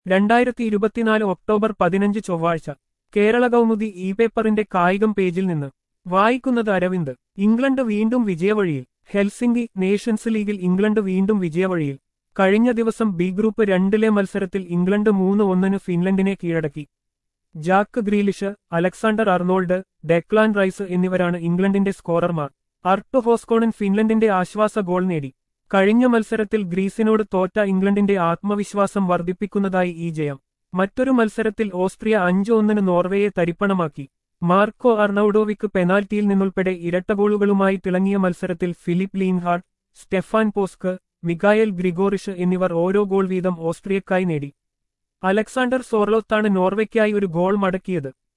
രണ്ടായിരത്തി ഇരുപത്തിനാല് ഒക്ടോബർ പതിനഞ്ച് ചൊവ്വാഴ്ച കേരള കൗമുദി ഇ പേപ്പറിന്റെ കായികം പേജിൽ നിന്ന് വായിക്കുന്നത് അരവിന്ദ് ഇംഗ്ലണ്ട് വീണ്ടും വിജയവഴിയിൽ ഹെൽസിംഗി നേഷൻസ് ലീഗിൽ ഇംഗ്ലണ്ട് വീണ്ടും വിജയവഴിയിൽ കഴിഞ്ഞ ദിവസം ബി ഗ്രൂപ്പ് രണ്ടിലെ മത്സരത്തിൽ ഇംഗ്ലണ്ട് മൂന്ന് ഒന്നിന് ഫിൻലൻഡിനെ കീഴടക്കി Jack Grealish Alexander Arnold Declan Rice എന്നിവരാണ് ഇംഗ്ലണ്ടിന്റെ സ്കോറർമാർ അർട്ട് ഹോസ്കോണൻ ഫിൻലൻഡിന്റെ ആശ്വാസ ഗോൾ നേടി കഴിഞ്ഞ മത്സരത്തിൽ ഗ്രീസിനോട് തോറ്റ ഇംഗ്ലണ്ടിന്റെ ആത്മവിശ്വാസം വർദ്ധിപ്പിക്കുന്നതായി ഈ ജയം മറ്റൊരു മത്സരത്തിൽ ഓസ്ട്രിയ അഞ്ച് ഒന്നിന് നോർവേയെ തരിപ്പണമാക്കി മാർക്കോ അർണൌഡോവിക്ക് പെനാൽറ്റിയിൽ നിന്നുൾപ്പെടെ ഇരട്ട ഗോളുകളുമായി തിളങ്ങിയ മത്സരത്തിൽ Philipp Lienhart Stefan Posch Michael Gregoritsch എന്നിവർ ഓരോ ഗോൾ വീതം ഓസ്ട്രിയക്കായി നേടി അലക്സാണ്ടർ സോർലോത്താണ് നോർവയ്ക്കായി ഒരു ഗോൾ മടക്കിയത്